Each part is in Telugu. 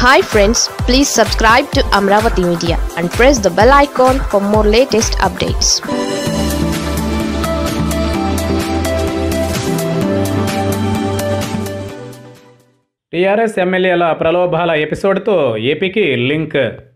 hi friends please subscribe to Amaravati media and press the bell icon for more latest updates TRS ఎమ్మెల్యేల ప్రలోభాల ఎపిసోడ్తో ఏపీకి లింక్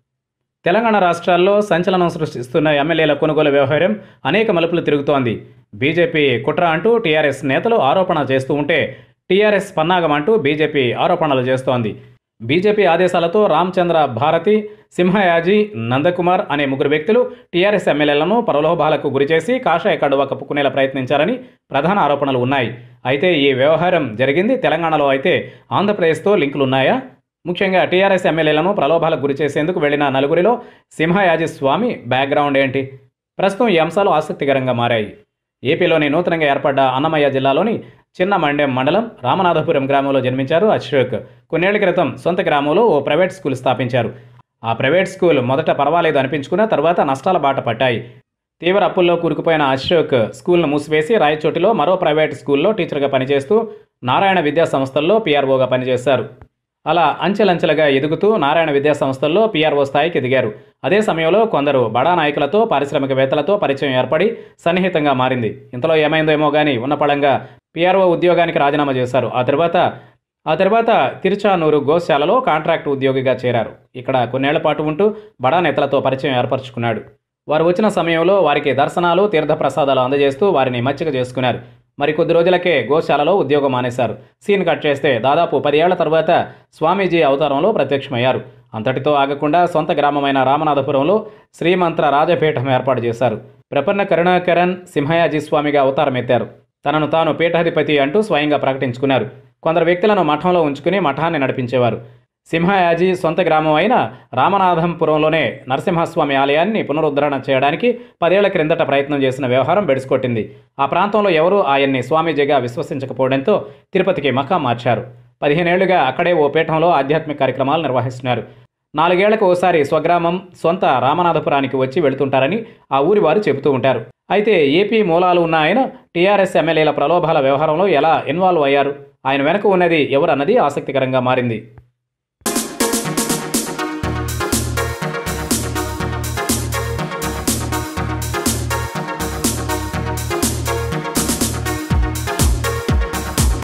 తెలంగాణ రాష్ట్రాల్లో సంచలనం సృష్టిస్తున్న ఎమ్మెల్యేల కొనుగోలు వ్యవహారం అనేక మలుపులు తిరుగుతోంది బీజేపీ కుట్ర అంటూ టీఆర్ఎస్ నేతలు ఆరోపణ చేస్తూ ఉంటే టీఆర్ఎస్ పన్నాగం అంటూ బీజేపీ ఆరోపణలు చేస్తోంది బీజేపీ ఆదేశాలతో రామచంద్ర భారతి సింహయాజీ నందకుమార్ అనే ముగ్గురు వ్యక్తులు టీఆర్ఎస్ ఎమ్మెల్యేలను ప్రలోభాలకు గురిచేసి కాషాయ కడువ కప్పుకునేలా ప్రయత్నించారని ప్రధాన ఆరోపణలు ఉన్నాయి అయితే ఈ వ్యవహారం జరిగింది తెలంగాణలో అయితే ఆంధ్రప్రదేశ్తో లింకులున్నాయా ముఖ్యంగా టీఆర్ఎస్ ఎమ్మెల్యేలను ప్రలోభాలకు గురిచేసేందుకు వెళ్లిన నలుగురిలో సింహయాజీ స్వామి బ్యాక్గ్రౌండ్ ఏంటి ప్రస్తుతం ఈ అంశాలు ఆసక్తికరంగా మారాయి ఏపీలోని నూతనంగా ఏర్పడ్డ అన్నమయ్య జిల్లాలోని చిన్న మండెం మండలం రామనాథపురం గ్రామంలో జన్మించారు అశోక్ కొన్నేళ్ల క్రితం సొంత గ్రామంలో ఓ ప్రైవేట్ స్కూల్ స్థాపించారు ఆ ప్రైవేట్ స్కూల్ మొదట పర్వాలేదు అనిపించుకున్న తర్వాత నష్టాల బాట పట్టాయి తీవ్ర అప్పుల్లో కూరుకుపోయిన అశోక్ స్కూల్ను మూసివేసి రాయచోటిలో మరో ప్రైవేట్ స్కూల్లో టీచర్గా పనిచేస్తూ నారాయణ విద్యా సంస్థల్లో పీఆర్ఓగా పనిచేశారు అలా అంచెలంచెలుగా ఎదుగుతూ నారాయణ విద్యా సంస్థల్లో పీఆర్ఓ స్థాయికి ఎదిగారు అదే సమయంలో కొందరు బడా నాయకులతో పారిశ్రామికవేత్తలతో పరిచయం ఏర్పడి సన్నిహితంగా మారింది ఇంతలో ఏమైందో ఏమో కానీ ఉన్నపళంగా పీఆర్ఓ ఉద్యోగానికి రాజీనామా చేశారు ఆ తర్వాత ఆ తర్వాత తిరుచానూరు గోశాలలో కాంట్రాక్ట్ ఉద్యోగిగా చేరారు ఇక్కడ కొన్నేళ్ల పాటు ఉంటూ బడా నేతలతో పరిచయం ఏర్పరచుకున్నాడు వారు వచ్చిన సమయంలో వారికి దర్శనాలు తీర్థప్రసాదాలు అందజేస్తూ వారిని మచ్చిక చేసుకున్నారు మరి కొద్ది రోజులకే గోశాలలో ఉద్యోగం మానేశారు సీన్ కట్ చేస్తే దాదాపు పదేళ్ల తర్వాత స్వామీజీ అవతారంలో ప్రత్యక్షమయ్యారు అంతటితో ఆగకుండా సొంత గ్రామమైన రామనాథపురంలో శ్రీమంత్ర రాజపీఠం ఏర్పాటు చేశారు ప్రపన్న కరుణాకరన్ సింహయాజీ స్వామిగా అవతారం ఎత్తారు తనను తాను పీఠాధిపతి అంటూ స్వయంగా ప్రకటించుకున్నారు కొందరు వ్యక్తులను మఠంలో ఉంచుకుని మఠాన్ని నడిపించేవారు సింహయాజీ సొంత గ్రామం అయిన రామనాథంపురంలోనే నరసింహస్వామి ఆలయాన్ని పునరుద్ధరణ చేయడానికి పదేళ్ల క్రిందట ప్రయత్నం చేసిన వ్యవహారం బెడిసికొట్టింది ఆ ప్రాంతంలో ఎవరూ ఆయన్ని స్వామీజీగా విశ్వసించకపోవడంతో తిరుపతికి మకా మార్చారు పదిహేనేళ్లుగా అక్కడే ఓ పీఠంలో ఆధ్యాత్మిక కార్యక్రమాలు నిర్వహిస్తున్నారు నాలుగేళ్లకు ఓసారి స్వగ్రామం సొంత రామనాథపురానికి వచ్చి వెళుతుంటారని ఆ ఊరి వారు చెబుతూ ఉంటారు అయితే ఏపీ మూలాలు ఉన్న ఆయన టీఆర్ఎస్ ఎమ్మెల్యేల ప్రలోభాల వ్యవహారంలో ఎలా ఇన్వాల్వ్ అయ్యారు ఆయన వెనక ఉన్నది ఎవరన్నది ఆసక్తికరంగా మారింది